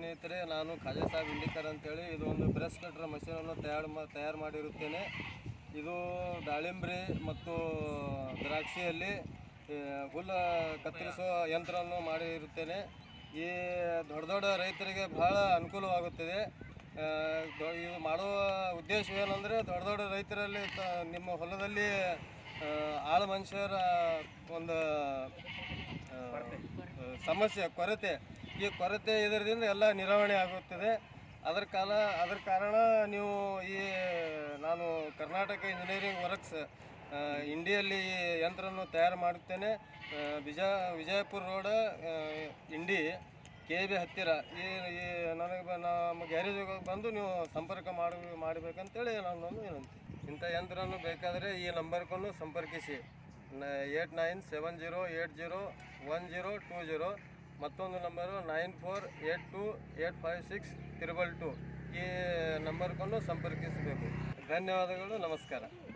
ಸ್ನೇಹಿತರೆ ನಾನು ಖಾಜಾ ಸಾಹೇಬ್ ಇಂಡಿಕರ್ ಅಂತೇಳಿ ಇದು ಒಂದು ಬ್ರೆಸ್ ಕಟ್ರ್ ಮಷೀನನ್ನು ತಯಾರು ಮಾ ತಯಾರು ಮಾಡಿರುತ್ತೇನೆ ಇದು ದಾಳಿಂಬ್ರಿ ಮತ್ತು ದ್ರಾಕ್ಷಿಯಲ್ಲಿ ಆ, ಹುಲ್ಲು ಕತ್ತರಿಸುವ ಯಂತ್ರವನ್ನು ಮಾಡಿರುತ್ತೇನೆ ಈ ದೊಡ್ಡ ದೊಡ್ಡ ರೈತರಿಗೆ ಬಹಳ ಅನುಕೂಲವಾಗುತ್ತದೆ ಆ, ದೊ- ಇದು ಮಾಡುವ ಉದ್ದೇಶ ಏನಂದರೆ ದೊಡ್ಡ ದೊಡ್ಡ ರೈತರಲ್ಲಿ ತ- ನಿಮ್ಮ ಹೊಲದಲ್ಲಿ ಆ, ಆಳ ಮನುಷ್ಯರ ಒಂದು ಆ, ಸಮಸ್ಯೆ ಕೊರತೆ ಈ ಕೊರತೆ ಇದರಿಂದ ಎಲ್ಲ ನಿರ್ವಹಣೆ ಆಗುತ್ತದೆ ಅದರ ಕಾಲ ಅದರ ಕಾರಣ ನೀವು ಈ ನಾನು ಕರ್ನಾಟಕ ಇಂಜಿನಿಯರಿಂಗ್ ವರ್ಕ್ಸ್ ಆ, ಇಂಡಿಯಲ್ಲಿ ಈ ಯಂತ್ರವನ್ನು ತಯಾರು ಮಾಡುತ್ತೇನೆ ಆ, ವಿಜ ವಿಜಯಪುರ ರೋಡ್ ಆ, ಇಂಡಿ ಕೆ ಬಿ ಹತ್ತಿರ ಈ ಈ ನನಗೆ ಬ- ನಮ್ಮ ಗ್ಯಾರೇಜಿಗೆ ಬಂದು ನೀವು ಸಂಪರ್ಕ ಮಾಡಿ ಮಾಡಬೇಕಂತೇಳಿ ನಾನೊಂದು ವಿನಂತಿ ಇಂಥ ಯಂತ್ರವನ್ನು ಬೇಕಾದರೆ ಈ ನಂಬರ್ಗೂ ಸಂಪರ್ಕಿಸಿ eight nine seven zero eight zero one zero two zero ಮತ್ತೊಂದು number nine four eight two eight five six triple two ಈ ನಂಬರ್ಗೂ ಸಂಪರ್ಕಿಸಬೇಕು ಧನ್ಯವಾದಗಳು ನಮಸ್ಕಾರ